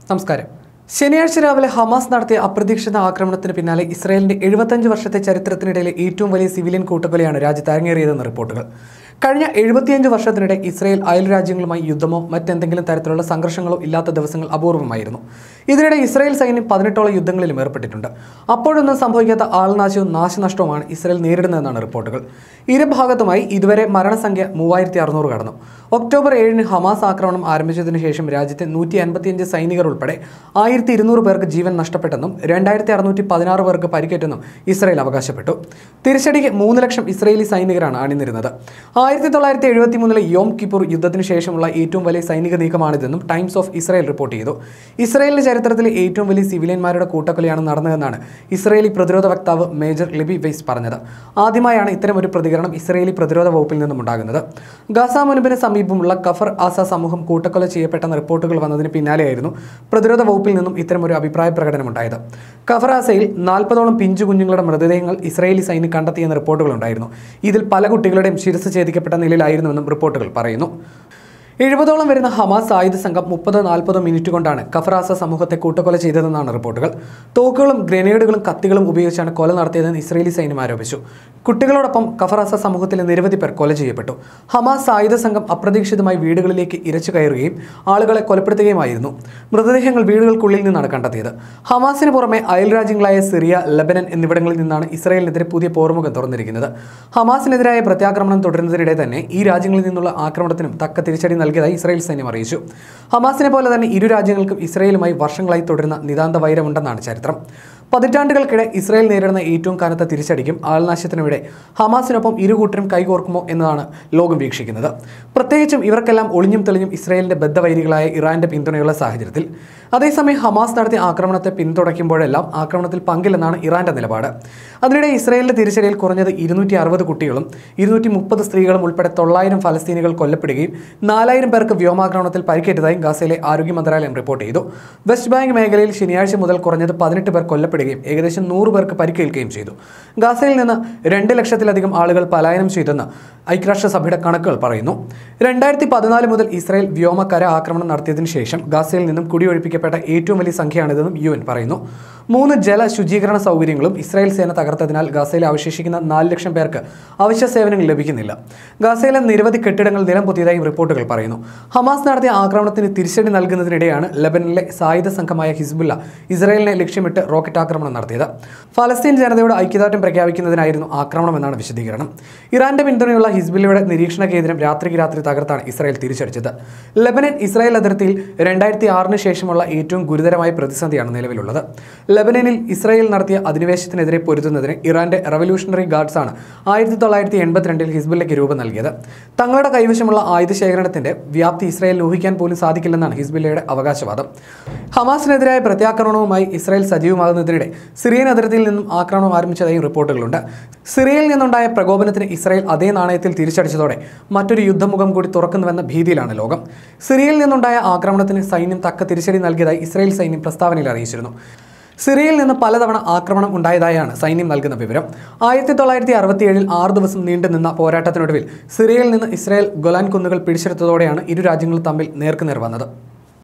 നമസ്കാരം ശനിയാഴ്ച രാവിലെ ഹമാസ് നടത്തിയ അപ്രതീക്ഷിത ആക്രമണത്തിന് പിന്നാലെ ഇസ്രായേലിന്റെ എഴുപത്തഞ്ച് വർഷത്തെ ചരിത്രത്തിനിടയിലെ ഏറ്റവും വലിയ സിവിലിയൻ കൂട്ടക്കൊലയാണ് രാജ്യത്ത് അരങ്ങേറിയതെന്ന് റിപ്പോർട്ടുകൾ കഴിഞ്ഞ എഴുപത്തിയഞ്ച് വർഷത്തിനിടെ ഇസ്രായേൽ അയൽ രാജ്യങ്ങളുമായി യുദ്ധമോ മറ്റെന്തെങ്കിലും തരത്തിലുള്ള സംഘർഷങ്ങളോ ഇല്ലാത്ത ദിവസങ്ങൾ അപൂർവമായിരുന്നു ഇതിനിടെ ഇസ്രായേൽ സൈന്യം പതിനെട്ടോളം യുദ്ധങ്ങളിലും ഏർപ്പെട്ടിട്ടുണ്ട് അപ്പോഴൊന്നും സംഭവിക്കാത്ത ആൾനാശവും നാശനഷ്ടവുമാണ് ഇസ്രായേൽ നേരിടുന്നതെന്നാണ് റിപ്പോർട്ടുകൾ ഇരുഭാഗത്തുമായി ഇതുവരെ മരണസംഖ്യ മൂവായിരത്തി അറുന്നൂറ് കടന്നു ഒക്ടോബർ ഏഴിന് ഹമാസ് ആക്രമണം ആരംഭിച്ചതിനു ശേഷം രാജ്യത്തെ നൂറ്റി അൻപത്തിയഞ്ച് സൈനികർ ഉൾപ്പെടെ ആയിരത്തി ഇരുന്നൂറ് പേർക്ക് ജീവൻ നഷ്ടപ്പെട്ടെന്നും രണ്ടായിരത്തി അറുന്നൂറ്റി പതിനാറ് പേർക്ക് പരിക്കേറ്റെന്നും ഇസ്രായേൽ അവകാശപ്പെട്ടു തിരിച്ചടിക്ക് മൂന്ന് ലക്ഷം ഇസ്രായേലി സൈനികരാണ് അണിനിരുന്നത് ആയിരത്തി തൊള്ളായിരത്തി എഴുപത്തി മൂന്നിലെ യോം കിപ്പൂർ യുദ്ധത്തിന് ശേഷമുള്ള ഏറ്റവും വലിയ സൈനിക നീക്കമാണിതെന്നും ടൈംസ് ഓഫ് ഇസ്രായേൽ റിപ്പോർട്ട് ചെയ്തു ഇസ്രായേലിന്റെ ചരിത്രത്തിലെ ഏറ്റവും വലിയ സിവിലിയന്മാരുടെ കൂട്ടക്കൊലയാണ് നടന്നതെന്നാണ് ഇസ്രായേലി പ്രതിരോധ വക്താവ് മേജർ ലിബി വെയ്സ് പറഞ്ഞത് ആദ്യമായാണ് ഇത്തരമൊരു പ്രതികരണം ഇസ്രായേലി പ്രതിരോധ വകുപ്പിൽ നിന്നും ഉണ്ടാകുന്നത് ഗാസ മുൻപിന് സമീപമുള്ള കഫർ ആസ സമൂഹം കൂട്ടക്കൊല ചെയ്യപ്പെട്ടെന്ന റിപ്പോർട്ടുകൾ വന്നതിന് പിന്നാലെയായിരുന്നു പ്രതിരോധ വകുപ്പിൽ നിന്നും ഇത്തരമൊരു അഭിപ്രായ പ്രകടനമുണ്ടായത് കഫർ ആസയിൽ നാൽപ്പതോളം പിഞ്ചു കുഞ്ഞുങ്ങളുടെ മൃതദേഹങ്ങൾ ഇസ്രായേലി സൈന്യം കണ്ടെത്തിയെന്ന റിപ്പോർട്ടുകളുണ്ടായിരുന്നു ഇതിൽ പല കുട്ടികളുടെയും ശിരസ് ഛേദിക്കപ്പെട്ട നിലയിലായിരുന്നുവെന്നും റിപ്പോർട്ടുകൾ പറയുന്നു എഴുപതോളം വരുന്ന ഹമാസ് ആയുധ സംഘം മുപ്പത് നാൽപ്പതോ മിനിറ്റ് കൊണ്ടാണ് കഫറാസ സമൂഹത്തെ കൂട്ടക്കൊല ചെയ്തതെന്നാണ് റിപ്പോർട്ടുകൾ തോക്കുകളും ഗ്രനേഡുകളും കത്തികളും ഉപയോഗിച്ചാണ് കൊല നടത്തിയതെന്ന് ഇസ്രയേലി സൈന്യം ആരോപിച്ചു കുട്ടികളോടൊപ്പം കഫറാസ സമൂഹത്തിലെ നിരവധി പേർ കൊല ചെയ്യപ്പെട്ടു ഹമാസ് ആയുധ സംഘം അപ്രതീക്ഷിതമായി വീടുകളിലേക്ക് ഇരച്ചു കയറുകയും ആളുകളെ കൊലപ്പെടുത്തുകയുമായിരുന്നു മൃതദേഹങ്ങൾ വീടുകൾക്കുള്ളിൽ നിന്നാണ് കണ്ടെത്തിയത് ഹമാസിന് പുറമെ അയൽ രാജ്യങ്ങളായ സിറിയ ലബനൻ എന്നിവിടങ്ങളിൽ നിന്നാണ് ഇസ്രായേലിനെതിരെ പുതിയ പോർമുഖം തുറന്നിരിക്കുന്നത് ഹമാസിനെതിരായ പ്രത്യാക്രമണം തുടരുന്നതിനിടെ തന്നെ ഈ രാജ്യങ്ങളിൽ നിന്നുള്ള ആക്രമണത്തിനും തക്ക തിരിച്ചടി നൽകിയതായി ഇസ്രായേൽ സൈന്യം അറിയിച്ചു ഹമാസിനെ പോലെ തന്നെ ഇരു രാജ്യങ്ങൾക്കും ഇസ്രായേലുമായി വർഷങ്ങളായി തുടരുന്ന നിതാന്ത വൈരമുണ്ടെന്നാണ് ചരിത്രം പതിറ്റാണ്ടുകൾക്കിടെ ഇസ്രായേൽ നേരിടുന്ന ഏറ്റവും കനത്ത തിരിച്ചടിക്കും ആൾനാശത്തിനുമിടെ ഹമാസിനൊപ്പം ഇരു കൂട്ടരും കൈകോർക്കുമോ എന്നതാണ് ലോകം വീക്ഷിക്കുന്നത് പ്രത്യേകിച്ചും ഇവർക്കെല്ലാം ഒളിഞ്ഞും തെളിഞ്ഞും ഇസ്രായേലിന്റെ ബദ്ധവൈരികളായ ഇറാന്റെ പിന്തുണയുള്ള സാഹചര്യത്തിൽ അതേസമയം ഹമാസ് നടത്തിയ ആക്രമണത്തെ പിന്തുണയ്ക്കുമ്പോഴെല്ലാം ആക്രമണത്തിൽ പങ്കില്ലെന്നാണ് ഇറാന്റെ നിലപാട് അതിനിടെ ഇസ്രായേലിന്റെ തിരിച്ചടിയിൽ കുറഞ്ഞത് ഇരുന്നൂറ്റി അറുപത് കുട്ടികളും ഇരുന്നൂറ്റി മുപ്പത് സ്ത്രീകളും ഉൾപ്പെടെ തൊള്ളായിരം ഫലസ്തീനികൾ കൊല്ലപ്പെടുകയും നാലായിരം പേർക്ക് വ്യോമാക്രമണത്തിൽ പരിക്കേറ്റതായും ഗാസയിലെ ആരോഗ്യ മന്ത്രാലയം റിപ്പോർട്ട് ചെയ്തു വെസ്റ്റ് ബാങ്ക് മേഖലയിൽ ശനിയാഴ്ച മുതൽ കുറഞ്ഞത് പതിനെട്ട് പേർ കൊല്ലപ്പെടുകയും ഏകദേശം നൂറ് പേർക്ക് പരിക്കേൽക്കുകയും ചെയ്തു ഗാസയിൽ നിന്ന് രണ്ട് ലക്ഷത്തിലധികം ആളുകൾ പലായനം ചെയ്തെന്ന് ഐക്യരാഷ്ട്രസഭയുടെ കണക്കുകൾ പറയുന്നു രണ്ടായിരത്തി പതിനാല് മുതൽ ഇസ്രായേൽ വ്യോമകര ആക്രമണം നടത്തിയതിനു ശേഷം ഗാസയിൽ നിന്നും കുടിയൊഴിപ്പിക്കപ്പെട്ട ഏറ്റവും വലിയ സംഖ്യയാണിതെന്നും യു എൻ പറയുന്നു മൂന്ന് ജല ശുചീകരണ സൗകര്യങ്ങളും ഇസ്രായേൽ സേന തകർത്തതിനാൽ ഗാസയിൽ അവശേഷിക്കുന്ന നാല് ലക്ഷം പേർക്ക് അവശ്യ സേവനങ്ങൾ ലഭിക്കുന്നില്ല ഗാസയിലെ നിരവധി കെട്ടിടങ്ങൾ നിലം പൊത്തിയതായും റിപ്പോർട്ടുകൾ പറയുന്നു ഹമാസ് നടത്തിയ ആക്രമണത്തിന് തിരിച്ചടി നൽകുന്നതിനിടെയാണ് ലബനനിലെ സായുധ സംഘമായ ഹിസ്ബുല്ല ഇസ്രായേലിനെ ലക്ഷ്യമിട്ട് റോക്കറ്റ് ആക്രമണം നടത്തിയത് ഫലസ്തീൻ ജനതയോട് ഐക്യദാർഢ്യം പ്രഖ്യാപിക്കുന്നതിനായിരുന്നു ആക്രമണം എന്നാണ് വിശദീകരണം ഇറാന്റെ പിന്തുണയുള്ള ഹിസ്ബുല്ലയുടെ നിരീക്ഷണ കേന്ദ്രം രാത്രിക്ക് രാത്രി തകർത്താണ് ഇസ്രായേൽ തിരിച്ചടിച്ചത് ലബനൻ ഇസ്രായേൽ അതിർത്തിയിൽ രണ്ടായിരത്തി ആറിന് ശേഷമുള്ള ഏറ്റവും ഗുരുതരമായ പ്രതിസന്ധിയാണ് നിലവിലുള്ളത് ലബനനിൽ ഇസ്രായേൽ നടത്തിയ അധിനിവേശത്തിനെതിരെ പൊരുതുന്നതിന് ഇറാന്റെ റവല്യൂഷണറി ഗാർഡ്സ് ആണ് ആയിരത്തി തൊള്ളായിരത്തി എൺപത്തിരണ്ടിൽ ഹിസ്ബുല്ലയ്ക്ക് രൂപം നൽകിയത് തങ്ങളുടെ കൈവശമുള്ള ആയുധ ശേഖരണത്തിന്റെ വ്യാപ്തി ഇസ്രായേൽ ഊഹിക്കാൻ പോലും സാധിക്കില്ലെന്നാണ് ഹിസ്ബുല്ലയുടെ അവകാശവാദം ഹമാസിനെതിരായ പ്രത്യാക്രമണവുമായി ഇസ്രായേൽ സജീവമാകുന്നതിനിടെ സിറിയൻ അതിർത്തിയിൽ നിന്നും ആക്രമണം ആരംഭിച്ചതായും റിപ്പോർട്ടുകളുണ്ട് സിറിയയിൽ നിന്നുണ്ടായ പ്രകോപനത്തിന് ഇസ്രായേൽ അതേ നാണയത്തിൽ തിരിച്ചടിച്ചതോടെ മറ്റൊരു യുദ്ധമുഖം കൂടി തുറക്കുന്നുവെന്ന ഭീതിയിലാണ് ലോകം സിറിയയിൽ നിന്നുണ്ടായ ആക്രമണത്തിന് സൈന്യം തക്ക തിരിച്ചടി നൽകിയതായി ഇസ്രായേൽ സൈന്യം പ്രസ്താവനയിൽ അറിയിച്ചിരുന്നു സിറിയയിൽ നിന്ന് പലതവണ ആക്രമണം ഉണ്ടായതായാണ് സൈന്യം നൽകുന്ന വിവരം ആയിരത്തി തൊള്ളായിരത്തി അറുപത്തിയേഴിൽ ആറ് ദിവസം നീണ്ടുനിന്ന പോരാട്ടത്തിനൊടുവിൽ സിറിയയിൽ നിന്ന് ഇസ്രായേൽ ഗൊലാൻ കുന്നുകൾ പിടിച്ചെടുത്തതോടെയാണ് ഇരു രാജ്യങ്ങളും തമ്മിൽ നേർക്കുനേർ വന്നത്